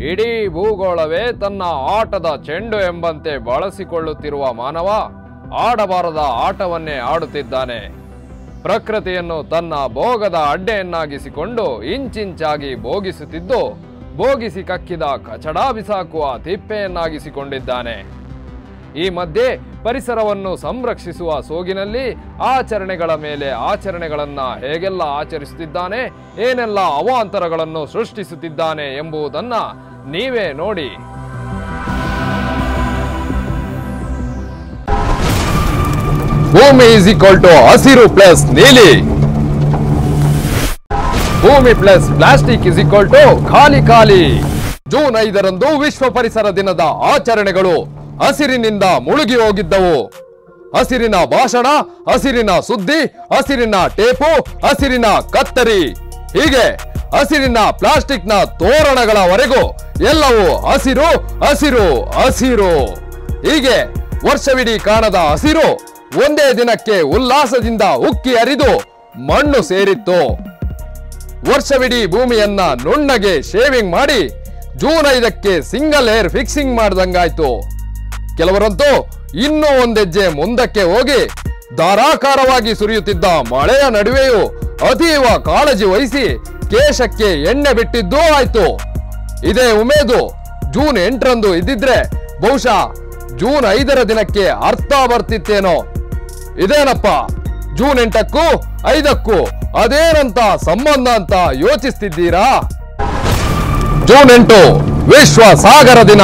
ಇಡೀ ಭೂಗೋಳವೇ ತನ್ನ ಆಟದ ಚೆಂಡು ಎಂಬಂತೆ ಬಳಸಿಕೊಳ್ಳುತ್ತಿರುವ ಮಾನವ ಆಡಬಾರದ ಆಟವನ್ನೇ ಆಡುತ್ತಿದ್ದಾನೆ ಪ್ರಕೃತಿಯನ್ನು ತನ್ನ ಭೋಗದ ಅಡ್ಡೆಯನ್ನಾಗಿಸಿಕೊಂಡು ಇಂಚಿಂಚಾಗಿ ಭೋಗಿಸುತ್ತಿದ್ದು ಭೋಗಿಸಿ ಕಕ್ಕಿದ ಕಚಡ ಬಿಸಾಕುವ ತಿಪ್ಪೆಯನ್ನಾಗಿಸಿಕೊಂಡಿದ್ದಾನೆ ಈ ಮಧ್ಯೆ ಪರಿಸರವನ್ನು ಸಂರಕ್ಷಿಸುವ ಸೋಗಿನಲ್ಲಿ ಆಚರಣೆಗಳ ಮೇಲೆ ಆಚರಣೆಗಳನ್ನ ಹೇಗೆಲ್ಲ ಆಚರಿಸುತ್ತಿದ್ದಾನೆ ಏನೆಲ್ಲ ಅವಾಂತರಗಳನ್ನು ಸೃಷ್ಟಿಸುತ್ತಿದ್ದಾನೆ ಎಂಬುದನ್ನ ನೀವೇ ನೋಡಿ ಭೂಮಿ ಇಸ್ ಈಕ್ವಲ್ ಟು ಹಸಿರು ಪ್ಲಸ್ ನೀಲಿ ಭೂಮಿ plus plastic is equal to ಖಾಲಿ ಖಾಲಿ ಜೂನ್ ಐದರಂದು ವಿಶ್ವ ಪರಿಸರ ದಿನದ ಆಚರಣೆಗಳು ಹಸಿರಿನಿಂದ ಮುಳುಗಿ ಹೋಗಿದ್ದವು ಹಸಿರಿನ ಭಾಷಣ ಹಸಿರಿನ ಸುದ್ದಿ ಹಸಿರಿನ ಟೇಪು ಹಸಿರಿನ ಕತ್ತರಿ ಹೀಗೆ ಹಸಿರಿನ ಪ್ಲಾಸ್ಟಿಕ್ನ ತೋರಣಗಳವರೆಗೂ ಎಲ್ಲವೂ ಹಸಿರು ಹಸಿರು ಹಸಿರು ಹೀಗೆ ವರ್ಷವಿಡೀ ಕಾಣದ ಹಸಿರು ಒಂದೇ ದಿನಕ್ಕೆ ಉಲ್ಲಾಸದಿಂದ ಉಕ್ಕಿ ಹರಿದು ಮಣ್ಣು ಸೇರಿತ್ತು ವರ್ಷವಿಡೀ ಭೂಮಿಯನ್ನ ನುಣ್ಣಗೆ ಶೇವಿಂಗ್ ಮಾಡಿ ಜೂನ್ ಐದಕ್ಕೆ ಸಿಂಗಲ್ ಏರ್ ಫಿಕ್ಸಿಂಗ್ ಮಾಡ್ದಂಗಾಯ್ತು ಕೆಲವರಂತೂ ಇನ್ನೂ ಒಂದೆಜ್ಜೆ ಮುಂದಕ್ಕೆ ಹೋಗಿ ಧಾರಾಕಾರವಾಗಿ ಸುರಿಯುತ್ತಿದ್ದ ಮಳೆಯ ನಡುವೆಯೂ ಅತೀವ ಕಾಳಜಿ ವಹಿಸಿ ಕೇಶಕ್ಕೆ ಎಣ್ಣೆ ಬಿಟ್ಟಿದ್ದೂ ಆಯ್ತು ಇದೇ ಉಮೇದು ಜೂನ್ ಎಂಟರಂದು ಇದ್ದಿದ್ರೆ ಬಹುಶಃ ಜೂನ್ ಐದರ ದಿನಕ್ಕೆ ಅರ್ಥ ಬರ್ತಿತ್ತೇನೋ ಇದೇನಪ್ಪ ಜೂನ್ ಎಂಟಕ್ಕೂ ಐದಕ್ಕೂ ಅದೇನಂತ ಸಂಬಂಧ ಅಂತ ಯೋಚಿಸ್ತಿದ್ದೀರಾ ಜೂನ್ ಎಂಟು ವಿಶ್ವ ಸಾಗರ ದಿನ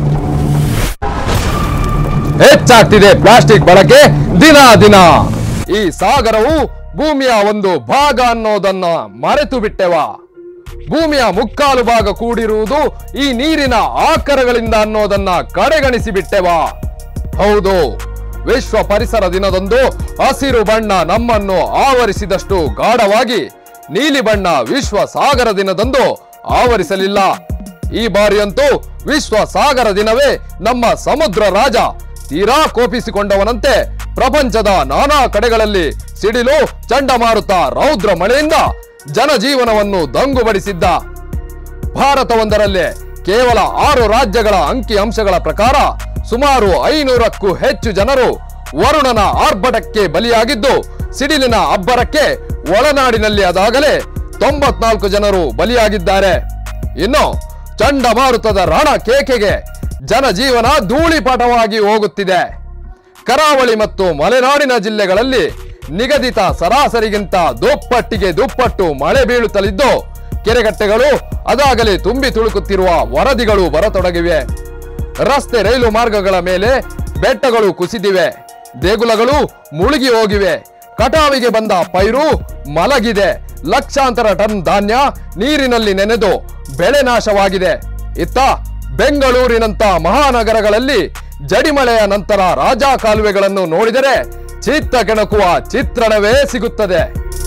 ಹೆಚ್ಚಾಗ್ತಿದೆ ಪ್ಲಾಸ್ಟಿಕ್ ಬಳಕೆ ದಿನ ದಿನ ಈ ಸಾಗರವು ಭೂಮಿಯ ಒಂದು ಭಾಗ ಅನ್ನೋದನ್ನ ಮರೆತು ಬಿಟ್ಟೆವ ಭೂಮಿಯ ಮುಕ್ಕಾಲು ಭಾಗ ಕೂಡಿರುವುದು ಈ ನೀರಿನ ಆಕರಗಳಿಂದ ಅನ್ನೋದನ್ನ ಕಡೆಗಣಿಸಿ ಬಿಟ್ಟೆವ ಹೌದು ವಿಶ್ವ ಪರಿಸರ ದಿನದಂದು ಹಸಿರು ಬಣ್ಣ ನಮ್ಮನ್ನು ಆವರಿಸಿದಷ್ಟು ಗಾಢವಾಗಿ ನೀಲಿ ಬಣ್ಣ ವಿಶ್ವ ಸಾಗರ ದಿನದಂದು ಆವರಿಸಲಿಲ್ಲ ಈ ಬಾರಿಯಂತೂ ವಿಶ್ವ ಸಾಗರ ದಿನವೇ ನಮ್ಮ ಸಮುದ್ರ ರಾಜ ತೀರಾ ಕೋಪಿಸಿಕೊಂಡವನಂತೆ ಪ್ರಪಂಚದ ನಾನಾ ಕಡೆಗಳಲ್ಲಿ ಸಿಡಿಲು ಚಂಡಮಾರುತ ರೌದ್ರ ಮಳೆಯಿಂದ ಜನಜೀವನವನ್ನು ದಂಗುಬಡಿಸಿದ್ದ ಭಾರತವೊಂದರಲ್ಲೇ ಕೇವಲ ಆರು ರಾಜ್ಯಗಳ ಅಂಕಿ ಅಂಶಗಳ ಪ್ರಕಾರ ಸುಮಾರು ಐನೂರಕ್ಕೂ ಹೆಚ್ಚು ಜನರು ವರುಣನ ಆರ್ಭಟಕ್ಕೆ ಬಲಿಯಾಗಿದ್ದು ಸಿಡಿಲಿನ ಅಬ್ಬರಕ್ಕೆ ಒಳನಾಡಿನಲ್ಲಿ ಅದಾಗಲೇ ತೊಂಬತ್ನಾಲ್ಕು ಜನರು ಬಲಿಯಾಗಿದ್ದಾರೆ ಇನ್ನು ಚಂಡಮಾರುತದ ರಣ ಕೇಕೆಗೆ ಜನಜೀವನ ಧೂಳಿಪಟವಾಗಿ ಹೋಗುತ್ತಿದೆ ಕರಾವಳಿ ಮತ್ತು ಮಲೆನಾಡಿನ ಜಿಲ್ಲೆಗಳಲ್ಲಿ ನಿಗದಿತ ಸರಾಸರಿಗಿಂತ ದುಪ್ಪಟ್ಟಿಗೆ ದುಪ್ಪಟ್ಟು ಮಳೆ ಬೀಳುತ್ತಲಿದ್ದು ಕೆರೆಗಟ್ಟೆಗಳು ಅದಾಗಲೇ ತುಂಬಿ ತುಳುಕುತ್ತಿರುವ ವರದಿಗಳು ಬರತೊಡಗಿವೆ ರಸ್ತೆ ರೈಲು ಮಾರ್ಗಗಳ ಮೇಲೆ ಬೆಟ್ಟಗಳು ಕುಸಿದಿವೆ ದೇಗುಲಗಳು ಮುಳುಗಿ ಹೋಗಿವೆ ಕಟಾವಿಗೆ ಬಂದ ಪೈರು ಮಲಗಿದೆ ಲಕ್ಷಾಂತರ ಟನ್ ಧಾನ್ಯ ನೀರಿನಲ್ಲಿ ನೆನೆದು ಬೆಳೆ ನಾಶವಾಗಿದೆ ಇತ್ತ ಬೆಂಗಳೂರಿನಂತ ಮಹಾನಗರಗಳಲ್ಲಿ ಜಡಿಮಳೆಯ ನಂತರ ರಾಜಾ ಕಾಲುವೆಗಳನ್ನು ನೋಡಿದರೆ ಚಿತ್ತ ಕೆಣಕುವ ಚಿತ್ರಣವೇ ಸಿಗುತ್ತದೆ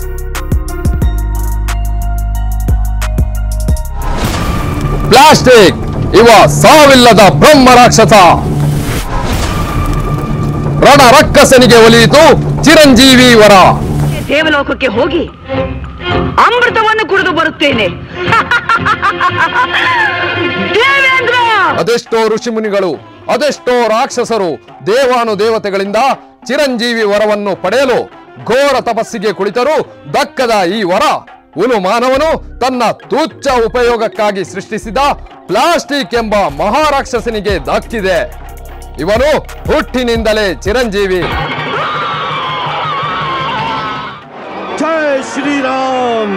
ಪ್ಲಾಸ್ಟಿಕ್ ಇವ ಸಾವಿಲ್ಲದ ಬ್ರಹ್ಮ ರಾಕ್ಷಸ ರಣ ರಕ್ಕಸನಿಗೆ ಒಲಿಯಿತು ಚಿರಂಜೀವಿ ವರ ದೇವಲೋಕಕ್ಕೆ ಹೋಗಿ ಅಮೃತವನ್ನು ಕುಡಿದು ಬರುತ್ತೇನೆ ದೇವೇಂದ್ರ ಅದೆಷ್ಟೋ ಋಷಿಮುನಿಗಳು ಅದೆಷ್ಟೋ ರಾಕ್ಷಸರು ದೇವಾನು ದೇವತೆಗಳಿಂದ ಚಿರಂಜೀವಿ ವರವನ್ನು ಪಡೆಯಲು ಘೋರ ತಪಸ್ಸಿಗೆ ಕುಳಿತರೂ ದಕ್ಕದ ಈ ವರ ಉಲು ಮಾನವನು ತನ್ನ ತುಚ್ಛ ಉಪಯೋಗಕ್ಕಾಗಿ ಸೃಷ್ಟಿಸಿದ ಪ್ಲಾಸ್ಟಿಕ್ ಎಂಬ ಮಹಾರಾಕ್ಷಸನಿಗೆ ದಕ್ಕಿದೆ ಇವನು ಹುಟ್ಟಿನಿಂದಲೇ ಚಿರಂಜೀವಿ जय श्री राम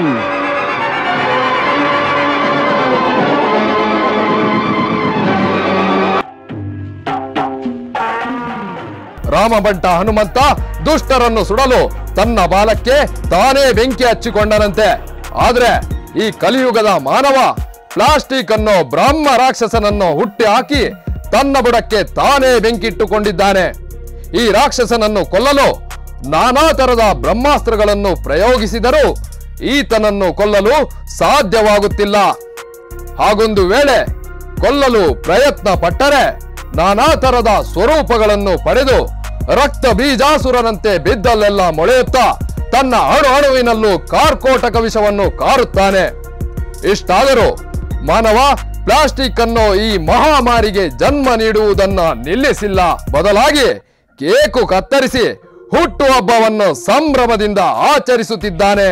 ರಾಮಭಂಟ ಹನುಮಂತ ದುಷ್ಟರನ್ನು ಸುಡಲು ತನ್ನ ಬಾಲಕ್ಕೆ ತಾನೇ ಬೆಂಕಿ ಹಚ್ಚಿಕೊಂಡನಂತೆ ಆದ್ರೆ ಈ ಕಲಿಯುಗದ ಮಾನವ ಪ್ಲಾಸ್ಟಿಕ್ ಅನ್ನೋ ಬ್ರಹ್ಮ ರಾಕ್ಷಸನನ್ನು ಹುಟ್ಟಿ ಹಾಕಿ ತನ್ನ ಬುಡಕ್ಕೆ ತಾನೇ ಬೆಂಕಿಟ್ಟುಕೊಂಡಿದ್ದಾನೆ ಈ ರಾಕ್ಷಸನನ್ನು ಕೊಲ್ಲಲು ನಾನಾ ತರದ ಬ್ರಹ್ಮಾಸ್ತ್ರಗಳನ್ನು ಪ್ರಯೋಗಿಸಿದರೂ ಈತನನ್ನು ಕೊಲ್ಲಲು ಸಾಧ್ಯವಾಗುತ್ತಿಲ್ಲ ಹಾಗೊಂದು ವೇಳೆ ಕೊಲ್ಲಲು ಪ್ರಯತ್ನ ಪಟ್ಟರೆ ನಾನಾ ತರದ ಸ್ವರೂಪಗಳನ್ನು ಪಡೆದು ರಕ್ತ ಬೀಜಾಸುರನಂತೆ ಬಿದ್ದಲ್ಲೆಲ್ಲ ಮೊಳೆಯುತ್ತಾ ತನ್ನ ಅಣು ಅಣುವಿನಲ್ಲೂ ಕಾರ್ಕೋಟಕ ವಿಷವನ್ನು ಕಾರುತ್ತಾನೆ ಇಷ್ಟಾದರೂ ಮಾನವ ಪ್ಲಾಸ್ಟಿಕ್ ಅನ್ನೋ ಈ ಮಹಾಮಾರಿಗೆ ಜನ್ಮ ನೀಡುವುದನ್ನ ನಿಲ್ಲಿಸಿಲ್ಲ ಬದಲಾಗಿ ಕೇಕು ಕತ್ತರಿಸಿ ಹುಟ್ಟುಹಬ್ಬವನ್ನು ಸಂಭ್ರಮದಿಂದ ಆಚರಿಸುತ್ತಿದ್ದಾನೆ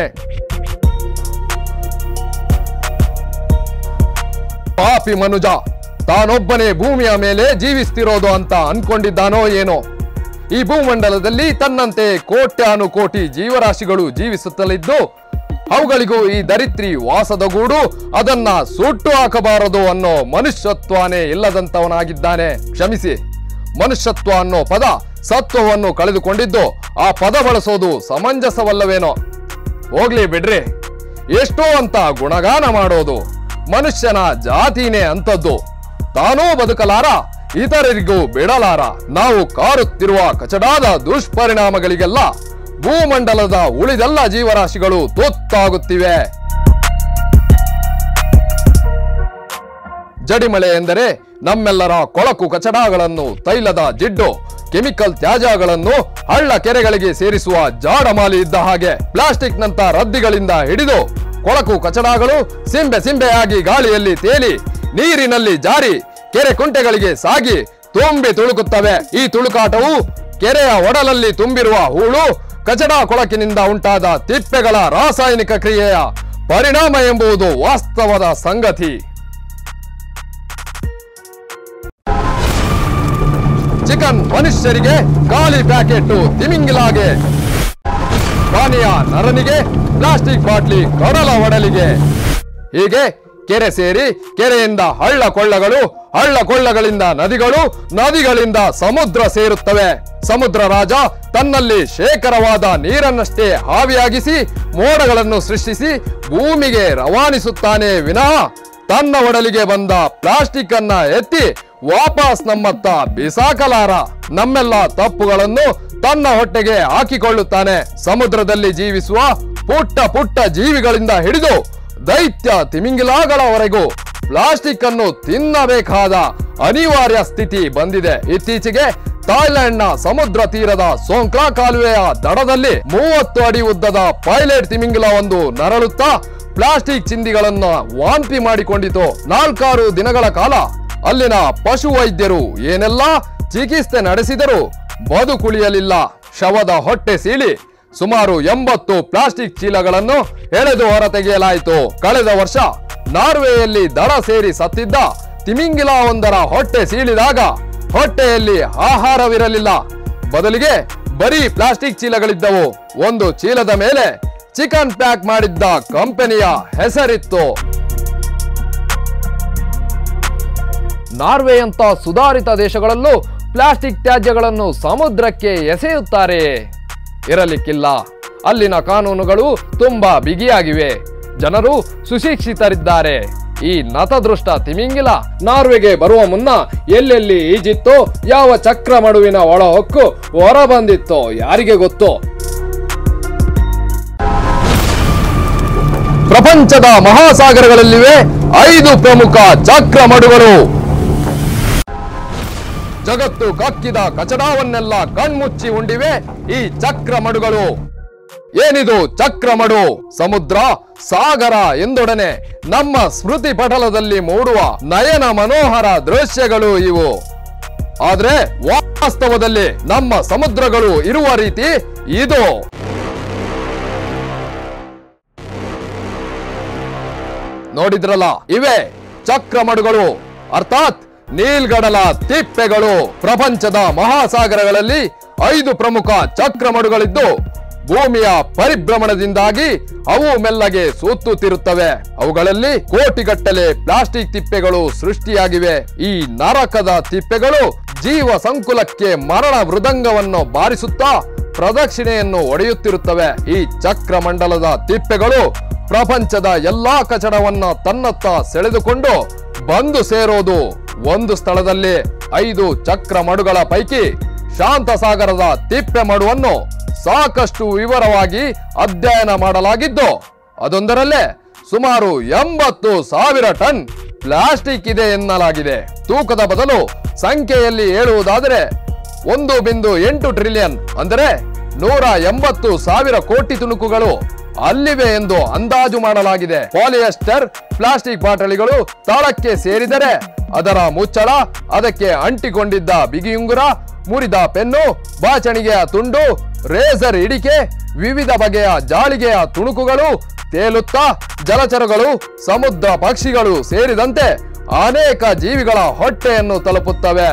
ಪಾಪಿ ಮನುಜ ತಾನೊಬ್ಬನೇ ಭೂಮಿಯ ಮೇಲೆ ಜೀವಿಸ್ತಿರೋದು ಅಂತ ಅನ್ಕೊಂಡಿದ್ದಾನೋ ಏನೋ ಈ ಭೂಮಂಡಲದಲ್ಲಿ ತನ್ನಂತೆ ಕೋಟ್ಯಾನು ಕೋಟಿ ಜೀವರಾಶಿಗಳು ಜೀವಿಸುತ್ತಲಿದ್ದು ಅವುಗಳಿಗೂ ಈ ದರಿತ್ರಿ ವಾಸದ ಗೂಡು ಅದನ್ನ ಸುಟ್ಟು ಹಾಕಬಾರದು ಅನ್ನೋ ಮನುಷ್ಯತ್ವನೇ ಇಲ್ಲದಂತವನಾಗಿದ್ದಾನೆ ಕ್ಷಮಿಸಿ ಮನುಷ್ಯತ್ವ ಅನ್ನೋ ಪದ ಸತ್ವವನ್ನು ಕಳೆದುಕೊಂಡಿದ್ದು ಆ ಪದ ಬಳಸೋದು ಸಮಂಜಸವಲ್ಲವೇನೋ ಹೋಗ್ಲಿ ಬಿಡ್ರಿ ಎಷ್ಟೋ ಅಂತ ಗುಣಗಾನ ಮಾಡೋದು ಮನುಷ್ಯನ ಜಾತಿನೇ ಅಂತದ್ದು ತಾನೂ ಬದುಕಲಾರ ಇತರರಿಗೂ ಬಿಡಲಾರ ನಾವು ಕಾರುತ್ತಿರುವ ಕಚಡಾದ ದುಷ್ಪರಿಣಾಮಗಳಿಗೆಲ್ಲ ಭೂಮಂಡಲದ ಉಳಿದೆಲ್ಲ ಜೀವರಾಶಿಗಳು ತುತ್ತಾಗುತ್ತಿವೆ ಜಡಿಮಳೆ ಎಂದರೆ ನಮ್ಮೆಲ್ಲರ ಕೊಳಕು ಕಚಡಗಳನ್ನು ತೈಲದ ಜಿಡ್ಡು ಕೆಮಿಕಲ್ ತ್ಯಾಜ್ಯಗಳನ್ನು ಹಳ್ಳ ಕೆರೆಗಳಿಗೆ ಸೇರಿಸುವ ಜಾಡಮಾಲಿ ಇದ್ದ ಹಾಗೆ ಪ್ಲಾಸ್ಟಿಕ್ ನಂತ ರದ್ದಿಗಳಿಂದ ಹಿಡಿದು ಕೊಳಕು ಕಚಡಗಳು ಸಿಂಬೆ ಸಿಂಬೆಯಾಗಿ ಗಾಳಿಯಲ್ಲಿ ತೇಲಿ ನೀರಿನಲ್ಲಿ ಜಾರಿ ಕೆರೆ ಕುಂಟೆಗಳಿಗೆ ಸಾಗಿ ತುಂಬಿ ತುಳುಕುತ್ತವೆ ಈ ತುಳುಕಾಟವು ಕೆರೆಯ ಒಡಲಲ್ಲಿ ತುಂಬಿರುವ ಹೂಳು ಕಚಡ ಕೊಳಕಿನಿಂದ ಉಂಟಾದ ತಿಪ್ಪೆಗಳ ರಾಸಾಯನಿಕ ಕ್ರಿಯೆಯ ಪರಿಣಾಮ ಎಂಬುದು ವಾಸ್ತವದ ಸಂಗತಿ ಚಿಕನ್ ಮನುಷ್ಯರಿಗೆ ಖಾಲಿ ಪ್ಯಾಕೆಟ್ ತಿಮಿಂಗಿಲಾಗೆ ಪಾನೀಯ ನರನಿಗೆ ಪ್ಲಾಸ್ಟಿಕ್ ಬಾಟ್ಲಿ ಕಡಲ ಒಡಲಿಗೆ ಹೀಗೆ ಕೆರೆ ಸೇರಿ ಕೆರೆಯಿಂದ ಹಳ್ಳ ಕೊಳ್ಳಗಳು ಹಳ್ಳ ಕೊಳ್ಳಗಳಿಂದ ನದಿಗಳು ನದಿಗಳಿಂದ ಸಮುದ್ರ ಸೇರುತ್ತವೆ ಸಮುದ್ರ ರಾಜ ತನ್ನಲ್ಲಿ ಶೇಖರವಾದ ನೀರನ್ನಷ್ಟೇ ಹಾವಿಯಾಗಿಸಿ ಮೋಡಗಳನ್ನು ಸೃಷ್ಟಿಸಿ ಭೂಮಿಗೆ ರವಾನಿಸುತ್ತಾನೆ ವಿನಃ ತನ್ನ ಒಡಲಿಗೆ ಬಂದ ಪ್ಲಾಸ್ಟಿಕ್ ಅನ್ನ ಎತ್ತಿ ವಾಪಸ್ ನಮ್ಮತ್ತ ಬಿಸಾಕಲಾರ ನಮ್ಮೆಲ್ಲ ತಪ್ಪುಗಳನ್ನು ತನ್ನ ಹೊಟ್ಟೆಗೆ ಹಾಕಿಕೊಳ್ಳುತ್ತಾನೆ ಸಮುದ್ರದಲ್ಲಿ ಜೀವಿಸುವ ಪುಟ್ಟ ಪುಟ್ಟ ಜೀವಿಗಳಿಂದ ಹಿಡಿದು ದೈತ್ಯ ತಿಮಿಂಗಿಲಾಗಳವರೆಗೂ ಪ್ಲಾಸ್ಟಿಕ್ ಅನ್ನು ತಿನ್ನಬೇಕಾದ ಅನಿವಾರ್ಯ ಸ್ಥಿತಿ ಬಂದಿದೆ ಇತ್ತೀಚೆಗೆ ಥಾಯ್ಲೆಂಡ್ನ ಸಮುದ್ರ ತೀರದ ಸೋಂಕ್ಲಾ ಕಾಲುವೆಯ ದಡದಲ್ಲಿ ಮೂವತ್ತು ಅಡಿ ಉದ್ದದ ಪೈಲಟ್ ತಿಮಿಂಗಿಲ ಒಂದು ನರಳುತ್ತಾ ಪ್ಲಾಸ್ಟಿಕ್ ಚಿಂದಿಗಳನ್ನು ವಾಂತಿ ಮಾಡಿಕೊಂಡಿತು ನಾಲ್ಕಾರು ದಿನಗಳ ಕಾಲ ಅಲ್ಲಿನ ಪಶು ವೈದ್ಯರು ಏನೆಲ್ಲ ಚಿಕಿತ್ಸೆ ನಡೆಸಿದರೂ ಬದುಕುಳಿಯಲಿಲ್ಲ ಶವದ ಹೊಟ್ಟೆ ಸೀಳಿ ಸುಮಾರು ಎಂಬತ್ತು ಪ್ಲಾಸ್ಟಿಕ್ ಚೀಲಗಳನ್ನು ಎಳೆದು ಹೊರತೆಗೆಯಲಾಯಿತು ಕಳೆದ ವರ್ಷ ನಾರ್ವೆಯಲ್ಲಿ ದಡ ಸೇರಿ ಸತ್ತಿದ್ದ ತಿಮಿಂಗಿಲ ಒಂದರ ಹೊಟ್ಟೆ ಸೀಳಿದಾಗ ಹೊಟ್ಟೆಯಲ್ಲಿ ಆಹಾರವಿರಲಿಲ್ಲ ಬದಲಿಗೆ ಬರೀ ಪ್ಲಾಸ್ಟಿಕ್ ಚೀಲಗಳಿದ್ದವು ಒಂದು ಚೀಲದ ಮೇಲೆ ಚಿಕನ್ ಪ್ಯಾಕ್ ಮಾಡಿದ್ದ ಕಂಪನಿಯ ಹೆಸರಿತ್ತು ನಾರ್ವೆಯಂತ ಸುಧಾರಿತ ದೇಶಗಳಲ್ಲೂ ಪ್ಲಾಸ್ಟಿಕ್ ತ್ಯಾಜ್ಯಗಳನ್ನು ಸಮುದ್ರಕ್ಕೆ ಎಸೆಯುತ್ತಾರೆ ಇರಲಿಕ್ಕಿಲ್ಲ ಅಲ್ಲಿನ ಕಾನೂನುಗಳು ತುಂಬಾ ಬಿಗಿಯಾಗಿವೆ ಜನರು ಸುಶಿಕ್ಷಿತರಿದ್ದಾರೆ ಈ ನತದೃಷ್ಟ ತಿಮಿಂಗಿಲ ನಾರ್ವೆಗೆ ಬರುವ ಮುನ್ನ ಎಲ್ಲೆಲ್ಲಿ ಈಜಿತ್ತೋ ಯಾವ ಚಕ್ರ ಮಡುವಿನ ಒಳ ಹೊಕ್ಕು ಹೊರ ಬಂದಿತ್ತೋ ಯಾರಿಗೆ ಗೊತ್ತು ಪ್ರಪಂಚದ ಮಹಾಸಾಗರಗಳಲ್ಲಿವೆ ಐದು ಪ್ರಮುಖ ಚಕ್ರ ಮಡುಗಳು ಜಗತ್ತು ಕಕ್ಕಿದ ಕಚಡವನ್ನೆಲ್ಲ ಕಣ್ಮುಚ್ಚಿ ಉಂಡಿವೆ ಈ ಚಕ್ರ ಮಡುಗಳು ಏನಿದು ಚಕ್ರಮಡು ಸಮುದ್ರ ಸಾಗರ ಎಂದೊಡನೆ ನಮ್ಮ ಸ್ಮೃತಿ ಪಟಲದಲ್ಲಿ ಮೂಡುವ ನಯನ ಮನೋಹರ ದೃಶ್ಯಗಳು ಇವು ಆದ್ರೆ ವಾಸ್ತವದಲ್ಲಿ ನಮ್ಮ ಸಮುದ್ರಗಳು ಇರುವ ರೀತಿ ಇದು ನೋಡಿದ್ರಲ್ಲ ಇವೆ ಚಕ್ರಮಡುಗಳು ಅರ್ಥಾತ್ ನೀಲ್ಗಡಲ ತಿಪ್ಪೆಗಳು ಪ್ರಪಂಚದ ಮಹಾಸಾಗರಗಳಲ್ಲಿ ಐದು ಪ್ರಮುಖ ಚಕ್ರಮಡುಗಳಿದ್ದು ಭೂಮಿಯ ಪರಿಭ್ರಮಣದಿಂದಾಗಿ ಅವು ಮೆಲ್ಲಗೆ ಸುತ್ತುತ್ತಿರುತ್ತವೆ ಅವುಗಳಲ್ಲಿ ಕೋಟಿಗಟ್ಟಲೆ ಪ್ಲಾಸ್ಟಿಕ್ ತಿಪ್ಪೆಗಳು ಸೃಷ್ಟಿಯಾಗಿವೆ ಈ ನರಕದ ತಿಪ್ಪೆಗಳು ಜೀವ ಸಂಕುಲಕ್ಕೆ ಮರಣ ಮೃದಂಗವನ್ನು ಬಾರಿಸುತ್ತಾ ಪ್ರದಕ್ಷಿಣೆಯನ್ನು ಒಡೆಯುತ್ತಿರುತ್ತವೆ ಈ ಚಕ್ರಮಂಡಲದ ತಿಪ್ಪೆಗಳು ಪ್ರಪಂಚದ ಎಲ್ಲಾ ಕಚಡವನ್ನ ತನ್ನತ್ತ ಸೆಳೆದುಕೊಂಡು ಬಂದು ಸೇರೋದು ಒಂದು ಸ್ಥಳದಲ್ಲಿ ಐದು ಚಕ್ರ ಮಡುಗಳ ಪೈಕಿ ಶಾಂತಸಾಗರದ ತಿಪ್ಪೆ ಮಡುವನ್ನು ಸಾಕಷ್ಟು ವಿವರವಾಗಿ ಅಧ್ಯಯನ ಮಾಡಲಾಗಿದ್ದು ಅದೊಂದರಲ್ಲೇ ಸುಮಾರು ಎಂಬತ್ತು ಸಾವಿರ ಟನ್ ಪ್ಲಾಸ್ಟಿಕ್ ಇದೆ ಎನ್ನಲಾಗಿದೆ ತೂಕದ ಬದಲು ಸಂಖ್ಯೆಯಲ್ಲಿ ಹೇಳುವುದಾದರೆ ಒಂದು ಬಿಂದು ಎಂಟು ಟ್ರಿಲಿಯನ್ ಅಂದರೆ ನೂರ ಎಂಬತ್ತು ಸಾವಿರ ಕೋಟಿ ತುಣುಕುಗಳು ಅಲ್ಲಿವೆ ಎಂದು ಅಂದಾಜು ಮಾಡಲಾಗಿದೆ ಪಾಲಿಯೆಸ್ಟರ್ ಪ್ಲಾಸ್ಟಿಕ್ ಬಾಟಲಿಗಳು ತಾಳಕ್ಕೆ ಸೇರಿದರೆ ಅದರ ಮುಚ್ಚಳ ಅದಕ್ಕೆ ಅಂಟಿಕೊಂಡಿದ್ದ ಬಿಗಿಯುಂಗುರ ಮುರಿದ ಪೆನ್ನು ಬಾಚಣಿಗೆಯ ತುಂಡು ರೇಸರ್ ಇಡಿಕೆ ವಿವಿಧ ಬಗೆಯ ಜಾಳಿಗೆಯ ತುಣುಕುಗಳು ತೇಲುತ್ತಾ ಜಲಚರಗಳು ಸಮುದ್ರ ಪಕ್ಷಿಗಳು ಸೇರಿದಂತೆ ಅನೇಕ ಜೀವಿಗಳ ಹೊಟ್ಟೆಯನ್ನು ತಲುಪುತ್ತವೆ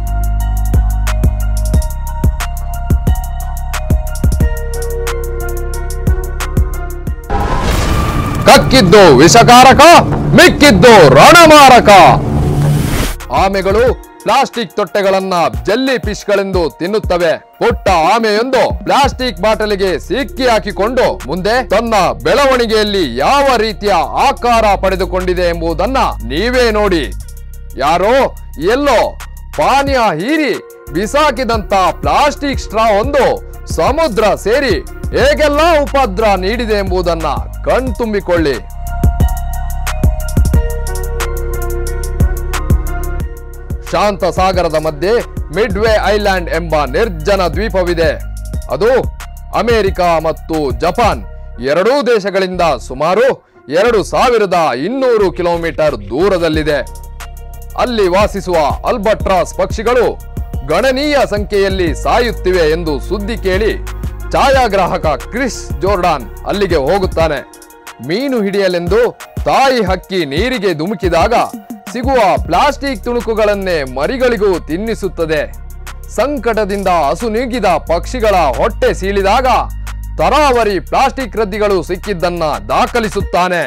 ಕಕ್ಕಿದ್ದು ವಿಷಕಾರಕ ಮಿಕ್ಕಿದ್ದು ರಣಮಾರಕ ಆಮೆಗಳು ಪ್ಲಾಸ್ಟಿಕ್ ತೊಟ್ಟೆಗಳನ್ನ ಜೆಲ್ಲಿ ಫಿಶ್ಗಳೆಂದು ತಿನ್ನುತ್ತವೆ ಪುಟ್ಟ ಆಮೆಯೊಂದು ಪ್ಲಾಸ್ಟಿಕ್ ಬಾಟಲಿಗೆ ಸಿಕ್ಕಿ ಹಾಕಿಕೊಂಡು ಮುಂದೆ ತನ್ನ ಬೆಳವಣಿಗೆಯಲ್ಲಿ ಯಾವ ರೀತಿಯ ಆಕಾರ ಪಡೆದುಕೊಂಡಿದೆ ಎಂಬುದನ್ನ ನೀವೇ ನೋಡಿ ಯಾರೋ ಎಲ್ಲೋ ಪಾನೀಯ ಹೀರಿ ಬಿಸಾಕಿದಂತ ಪ್ಲಾಸ್ಟಿಕ್ ಸ್ಟ್ರಾ ಒಂದು ಸಮುದ್ರ ಸೇರಿ ಹೇಗೆಲ್ಲ ಉಪದ್ರ ನೀಡಿದೆ ಎಂಬುದನ್ನ ಕಣ್ತುಂಬಿಕೊಳ್ಳಿ ಶಾಂತ ಸಾಗರದ ಮಧ್ಯೆ ಮಿಡ್ವೇ ಐಲ್ಯಾಂಡ್ ಎಂಬ ನಿರ್ಜನ ದ್ವೀಪವಿದೆ ಅದು ಅಮೆರಿಕ ಮತ್ತು ಜಪಾನ್ ಎರಡೂ ದೇಶಗಳಿಂದ ಸುಮಾರು ಎರಡು ಸಾವಿರದ ಇನ್ನೂರು ಕಿಲೋಮೀಟರ್ ದೂರದಲ್ಲಿದೆ ಅಲ್ಲಿ ವಾಸಿಸುವ ಅಲ್ಬಟ್ರಾಸ್ ಪಕ್ಷಿಗಳು ಗಣನೀಯ ಸಂಖ್ಯೆಯಲ್ಲಿ ಸಾಯುತ್ತಿವೆ ಎಂದು ಸುದ್ದಿ ಕೇಳಿ ಛಾಯಾಗ್ರಾಹಕ ಕ್ರಿಸ್ ಜೋರ್ಡಾನ್ ಅಲ್ಲಿಗೆ ಹೋಗುತ್ತಾನೆ ಮೀನು ಹಿಡಿಯಲೆಂದು ತಾಯಿ ಹಕ್ಕಿ ನೀರಿಗೆ ಧುಮುಕಿದಾಗ ಸಿಗುವ ಪ್ಲಾಸ್ಟಿಕ್ ತುಣುಕುಗಳನ್ನೇ ಮರಿಗಳಿಗೂ ತಿನ್ನಿಸುತ್ತದೆ ಸಂಕಟದಿಂದ ಅಸುನೀಗಿದ ಪಕ್ಷಿಗಳ ಹೊಟ್ಟೆ ಸೀಳಿದಾಗ ತರಾವರಿ ಪ್ಲಾಸ್ಟಿಕ್ ರದ್ದಿಗಳು ಸಿಕ್ಕಿದ್ದನ್ನ ದಾಖಲಿಸುತ್ತಾನೆ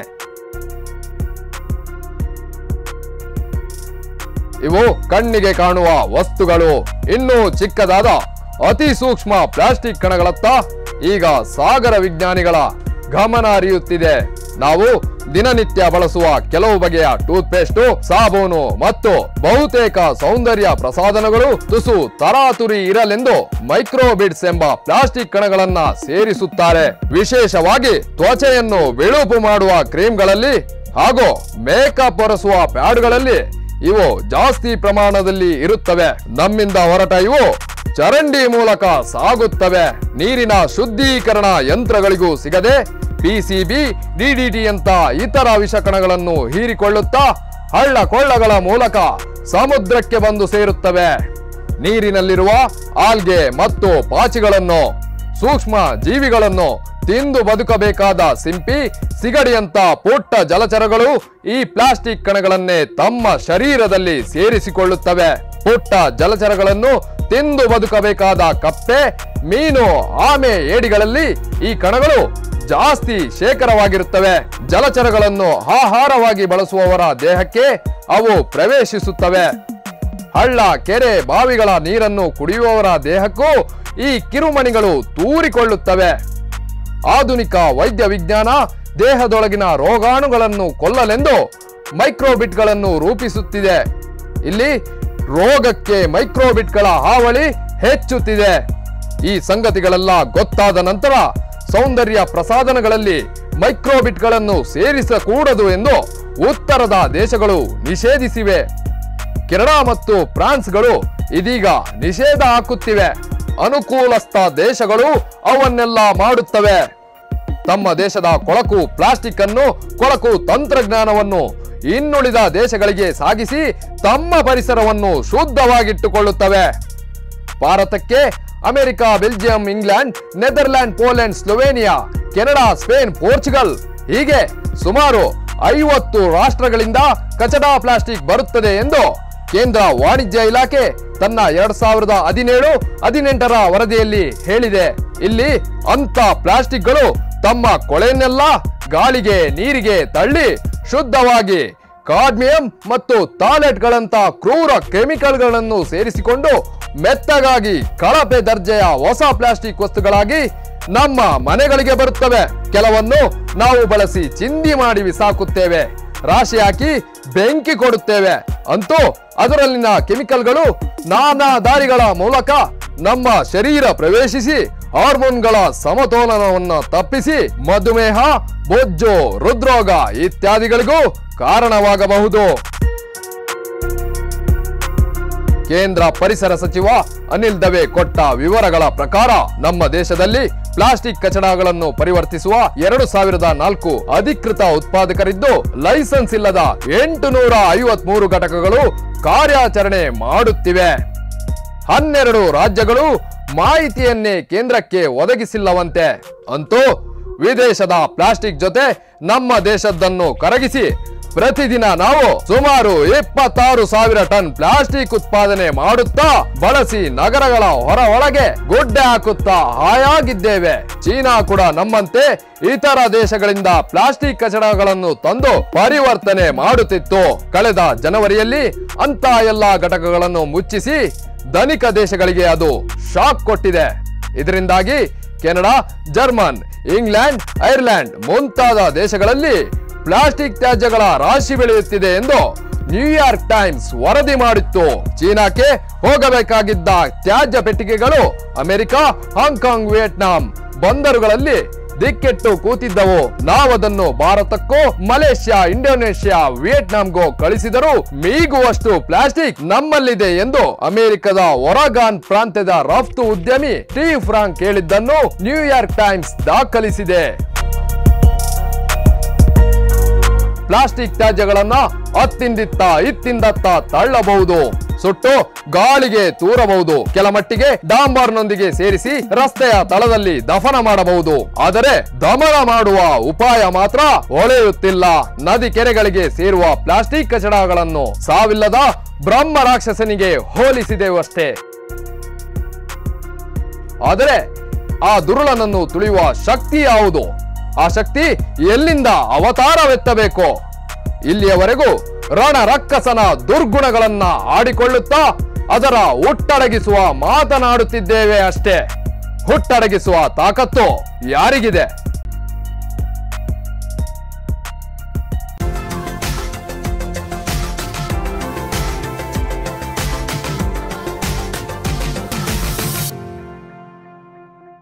ಇವು ಕಣ್ಣಿಗೆ ಕಾಣುವ ವಸ್ತುಗಳು ಇನ್ನೂ ಚಿಕ್ಕದಾದ ಅತಿ ಸೂಕ್ಷ್ಮ ಪ್ಲಾಸ್ಟಿಕ್ ಕಣಗಳತ್ತ ಈಗ ಸಾಗರ ವಿಜ್ಞಾನಿಗಳ ಗಮನ ಹರಿಯುತ್ತಿದೆ ನಾವು ದಿನನಿತ್ಯ ಬಳಸುವ ಕೆಲವು ಬಗೆಯ ಟೂತ್ ಪೇಸ್ಟ್ ಸಾಬೂನು ಮತ್ತು ಬಹುತೇಕ ಸೌಂದರ್ಯ ಪ್ರಸಾಧನಗಳು ತುಸು ತರಾತುರಿ ಇರಲೆಂದು ಮೈಕ್ರೋಬಿಡ್ಸ್ ಎಂಬ ಪ್ಲಾಸ್ಟಿಕ್ ಕಣಗಳನ್ನ ಸೇರಿಸುತ್ತಾರೆ ವಿಶೇಷವಾಗಿ ತ್ವಚೆಯನ್ನು ಬಿಳುಪು ಮಾಡುವ ಕ್ರೀಮ್ಗಳಲ್ಲಿ ಹಾಗೂ ಮೇಕಪ್ ಒರೆಸುವ ಪ್ಯಾಡ್ಗಳಲ್ಲಿ ಇವು ಜಾಸ್ತಿ ಪ್ರಮಾಣದಲ್ಲಿ ಇರುತ್ತವೆ ನಮ್ಮಿಂದ ಹೊರಟ ಇವು ಚರಂಡಿ ಮೂಲಕ ಸಾಗುತ್ತವೆ ನೀರಿನ ಶುದ್ಧೀಕರಣ ಯಂತ್ರಗಳಿಗೂ ಸಿಗದೆ ಪಿಸಿಬಿ ಡಿಡಿಟಿ ಅಂತ ಇತರ ವಿಷಕಣಗಳನ್ನು ಹೀರಿಕೊಳ್ಳುತ್ತಾ ಹಳ್ಳ ಕೊಳ್ಳಗಳ ಮೂಲಕ ಸಮುದ್ರಕ್ಕೆ ಬಂದು ಸೇರುತ್ತವೆ ನೀರಿನಲ್ಲಿರುವ ಆಲ್ಗೆ ಮತ್ತು ಪಾಚಿಗಳನ್ನು ಸೂಕ್ಷ್ಮ ಜೀವಿಗಳನ್ನು ತಿಂದು ಬದುಕಬೇಕಾದ ಸಿಂಪಿ ಸಿಗಡಿಯಂತ ಪುಟ್ಟ ಜಲಚರಗಳು ಈ ಪ್ಲಾಸ್ಟಿಕ್ ಕಣಗಳನ್ನೇ ತಮ್ಮ ಶರೀರದಲ್ಲಿ ಸೇರಿಸಿಕೊಳ್ಳುತ್ತವೆ ಪುಟ್ಟ ಜಲಚರಗಳನ್ನು ತಿಂದು ಬದುಕಬೇಕಾದ ಕಪ್ಪೆ ಮೀನು ಆಮೆ ಏಡಿಗಳಲ್ಲಿ ಈ ಕಣಗಳು ಜಾಸ್ತಿ ಶೇಖರವಾಗಿರುತ್ತವೆ ಜಲಚರಗಳನ್ನು ಆಹಾರವಾಗಿ ಬಳಸುವವರ ದೇಹಕ್ಕೆ ಅವು ಪ್ರವೇಶಿಸುತ್ತವೆ ಹಳ್ಳ ಕೆರೆ ಬಾವಿಗಳ ನೀರನ್ನು ಕುಡಿಯುವವರ ದೇಹಕ್ಕೂ ಈ ಕಿರುಮಣಿಗಳು ತೂರಿಕೊಳ್ಳುತ್ತವೆ ಆಧುನಿಕ ವೈದ್ಯ ವಿಜ್ಞಾನ ದೇಹದೊಳಗಿನ ರೋಗಾಣುಗಳನ್ನು ಕೊಲ್ಲಲೆಂದು ಮೈಕ್ರೋಬಿಟ್ಗಳನ್ನು ರೂಪಿಸುತ್ತಿದೆ ಇಲ್ಲಿ ರೋಗಕ್ಕೆ ಮೈಕ್ರೋಬಿಟ್ಗಳ ಹಾವಳಿ ಹೆಚ್ಚುತ್ತಿದೆ ಈ ಸಂಗತಿಗಳೆಲ್ಲ ಗೊತ್ತಾದ ನಂತರ ಸೌಂದರ್ಯ ಪ್ರಸಾಧನಗಳಲ್ಲಿ ಮೈಕ್ರೋಬಿಟ್ಗಳನ್ನು ಸೇರಿಸಕೂಡದು ಎಂದು ಉತ್ತರದ ದೇಶಗಳು ನಿಷೇಧಿಸಿವೆ ಕೆನಡಾ ಮತ್ತು ಫ್ರಾನ್ಸ್ಗಳು ಇದೀಗ ನಿಷೇಧ ಹಾಕುತ್ತಿವೆ ಅನುಕೂಲಸ್ಥ ದೇಶಗಳು ಅವನ್ನೆಲ್ಲ ಮಾಡುತ್ತವೆ ತಮ್ಮ ದೇಶದ ಕೊಳಕು ಪ್ಲಾಸ್ಟಿಕ್ ಅನ್ನು ಕೊಳಕು ತಂತ್ರಜ್ಞಾನವನ್ನು ಇನ್ನುಳಿದ ದೇಶಗಳಿಗೆ ಸಾಗಿಸಿ ತಮ್ಮ ಪರಿಸರವನ್ನು ಶುದ್ಧವಾಗಿಟ್ಟುಕೊಳ್ಳುತ್ತವೆ ಭಾರತಕ್ಕೆ America Belgium England Netherland Poland Slovenia Canada Spain Portugal ಹೀಗೆ ಸುಮಾರು ಐವತ್ತು ರಾಷ್ಟ್ರಗಳಿಂದ ಕಚಡಾ ಪ್ಲಾಸ್ಟಿಕ್ ಬರುತ್ತದೆ ಎಂದು ಕೇಂದ್ರ ವಾಣಿಜ್ಯ ಇಲಾಖೆ ತನ್ನ ಎರಡ್ ಸಾವಿರದ ಹದಿನೇಳು ಹದಿನೆಂಟರ ವರದಿಯಲ್ಲಿ ಹೇಳಿದೆ ಇಲ್ಲಿ ಅಂತ ಪ್ಲಾಸ್ಟಿಕ್ಗಳು ತಮ್ಮ ಕೊಳೆಯನ್ನೆಲ್ಲ ಗಾಳಿಗೆ ನೀರಿಗೆ ತಳ್ಳಿ ಶುದ್ಧವಾಗಿ ಕಾಡ್ಮಿಯಂ ಮತ್ತು ಟಾಯ್ಲೆಟ್ಗಳಂತ ಕ್ರೂರ ಕೆಮಿಕಲ್ಗಳನ್ನು ಸೇರಿಸಿಕೊಂಡು ಮೆತ್ತಗಾಗಿ ಕಳಪೆ ದರ್ಜೆಯ ಹೊಸ ಪ್ಲಾಸ್ಟಿಕ್ ವಸ್ತುಗಳಾಗಿ ನಮ್ಮ ಮನೆಗಳಿಗೆ ಬರುತ್ತವೆ ಕೆಲವನ್ನು ನಾವು ಬಳಸಿ ಚಿಂದಿ ಮಾಡಿ ಬಿಸಾಕುತ್ತೇವೆ ರಾಶಿ ಹಾಕಿ ಬೆಂಕಿ ಕೊಡುತ್ತೇವೆ ಅಂತೂ ಅದರಲ್ಲಿನ ಕೆಮಿಕಲ್ಗಳು ನಾನಾ ದಾರಿಗಳ ಮೂಲಕ ನಮ್ಮ ಶರೀರ ಪ್ರವೇಶಿಸಿ ಹಾರ್ಮೋನ್ಗಳ ಸಮತೋಲನವನ್ನು ತಪ್ಪಿಸಿ ಮಧುಮೇಹ ಬೊಜ್ಜು ಹೃದ್ರೋಗ ಇತ್ಯಾದಿಗಳಿಗೂ ಕಾರಣವಾಗಬಹುದು ಕೇಂದ್ರ ಪರಿಸರ ಸಚಿವ ಅನಿಲ್ ದವೆ ಕೊಟ್ಟ ವಿವರಗಳ ಪ್ರಕಾರ ನಮ್ಮ ದೇಶದಲ್ಲಿ ಪ್ಲಾಸ್ಟಿಕ್ ಕಚಡಗಳನ್ನು ಪರಿವರ್ತಿಸುವ ಎರಡು ಸಾವಿರದ ನಾಲ್ಕು ಅಧಿಕೃತ ಉತ್ಪಾದಕರಿದ್ದು ಲೈಸೆನ್ಸ್ ಇಲ್ಲದ ಎಂಟು ನೂರ ಐವತ್ ಮೂರು ಘಟಕಗಳು ಕಾರ್ಯಾಚರಣೆ ಮಾಡುತ್ತಿವೆ ಹನ್ನೆರಡು ರಾಜ್ಯಗಳು ಮಾಹಿತಿಯನ್ನೇ ಕೇಂದ್ರಕ್ಕೆ ಒದಗಿಸಿಲ್ಲವಂತೆ ಅಂತೂ ವಿದೇಶದ ಪ್ಲಾಸ್ಟಿಕ್ ಜೊತೆ ನಮ್ಮ ದೇಶದ್ದನ್ನು ಕರಗಿಸಿ ಪ್ರತಿದಿನ ನಾವು ಸುಮಾರು ಇಪ್ಪತ್ತಾರು ಸಾವಿರ ಟನ್ ಪ್ಲಾಸ್ಟಿಕ್ ಉತ್ಪಾದನೆ ಮಾಡುತ್ತಾ ಬಳಸಿ ನಗರಗಳ ಹೊರ ಒಳಗೆ ಗುಡ್ಡೆ ಹಾಕುತ್ತಾ ಹಾಯಾಗಿದ್ದೇವೆ ಚೀನಾ ಕೂಡ ನಮ್ಮಂತೆ ಇತರ ದೇಶಗಳಿಂದ ಪ್ಲಾಸ್ಟಿಕ್ ಕಚಡಗಳನ್ನು ತಂದು ಪರಿವರ್ತನೆ ಮಾಡುತ್ತಿತ್ತು ಕಳೆದ ಜನವರಿಯಲ್ಲಿ ಅಂತ ಎಲ್ಲಾ ಘಟಕಗಳನ್ನು ಮುಚ್ಚಿಸಿ ಧನಿಕ ದೇಶಗಳಿಗೆ ಅದು ಶಾಕ್ ಕೊಟ್ಟಿದೆ ಇದರಿಂದಾಗಿ ಕೆನಡಾ ಜರ್ಮನ್ ಇಂಗ್ಲೆಂಡ್ ಐರ್ಲೆಂಡ್ ಮುಂತಾದ ದೇಶಗಳಲ್ಲಿ ಪ್ಲಾಸ್ಟಿಕ್ ತ್ಯಾಜ್ಯಗಳ ರಾಶಿ ಬೆಳೆಯುತ್ತಿದೆ ಎಂದು ನ್ಯೂಯಾರ್ಕ್ ಟೈಮ್ಸ್ ವರದಿ ಮಾಡಿತ್ತು ಚೀನಾಕ್ಕೆ ಹೋಗಬೇಕಾಗಿದ್ದ ತ್ಯಾಜ್ಯ ಪೆಟ್ಟಿಗೆಗಳು ಅಮೆರಿಕ ಹಾಂಗ್ಕಾಂಗ್ ವಿಯೆಟ್ನಾಂ ಬಂದರುಗಳಲ್ಲಿ ದಿಕ್ಕೆಟ್ಟು ಕೂತಿದ್ದವು ನಾವದನ್ನು ಭಾರತಕ್ಕೋ ಮಲೇಷ್ಯಾ ಇಂಡೋನೇಷ್ಯಾ ವಿಯೆಟ್ನಾಂಗೋ ಕಳಿಸಿದರೂ ಮೀಗುವಷ್ಟು ಪ್ಲಾಸ್ಟಿಕ್ ನಮ್ಮಲ್ಲಿದೆ ಎಂದು ಅಮೆರಿಕದ ಒರಗಾನ್ ಪ್ರಾಂತ್ಯದ ರಫ್ತು ಉದ್ಯಮಿ ಸ್ಟೀವ್ ಫ್ರಾಂಕ್ ಹೇಳಿದ್ದನ್ನು ನ್ಯೂಯಾರ್ಕ್ ಟೈಮ್ಸ್ ದಾಖಲಿಸಿದೆ ಪ್ಲಾಸ್ಟಿಕ್ ತ್ಯಾಜ್ಯಗಳನ್ನ ಅತ್ತಿಂದಿತ್ತ ಇತ್ತಿಂದತ್ತ ತಳ್ಳಬಹುದು ಸುಟ್ಟು ಗಾಳಿಗೆ ತೂರಬಹುದು ಕೆಲ ಮಟ್ಟಿಗೆ ಡಾಂಬರ್ನೊಂದಿಗೆ ಸೇರಿಸಿ ರಸ್ತೆಯ ತಳದಲ್ಲಿ ದಫನ ಮಾಡಬಹುದು ಆದರೆ ದಮನ ಮಾಡುವ ಉಪಾಯ ಮಾತ್ರ ಹೊಳೆಯುತ್ತಿಲ್ಲ ನದಿ ಕೆರೆಗಳಿಗೆ ಸೇರುವ ಪ್ಲಾಸ್ಟಿಕ್ ಕಚಡಗಳನ್ನು ಸಾವಿಲ್ಲದ ಬ್ರಹ್ಮ ರಾಕ್ಷಸನಿಗೆ ಹೋಲಿಸಿದೆವಷ್ಟೇ ಆದರೆ ಆ ದುರುಳನನ್ನು ತುಳಿಯುವ ಶಕ್ತಿ ಯಾವುದು ಆ ಶಕ್ತಿ ಎಲ್ಲಿಂದ ಅವತಾರವೆತ್ತಬೇಕು ಇಲ್ಲಿಯವರೆಗೂ ರಣ ರಕ್ಕಸನ ದುರ್ಗುಣಗಳನ್ನ ಆಡಿಕೊಳ್ಳುತ್ತಾ ಅದರ ಹುಟ್ಟಡಗಿಸುವ ಮಾತನಾಡುತ್ತಿದ್ದೇವೆ ಅಷ್ಟೇ ಹುಟ್ಟಡಗಿಸುವ ತಾಕತ್ತು ಯಾರಿಗಿದೆ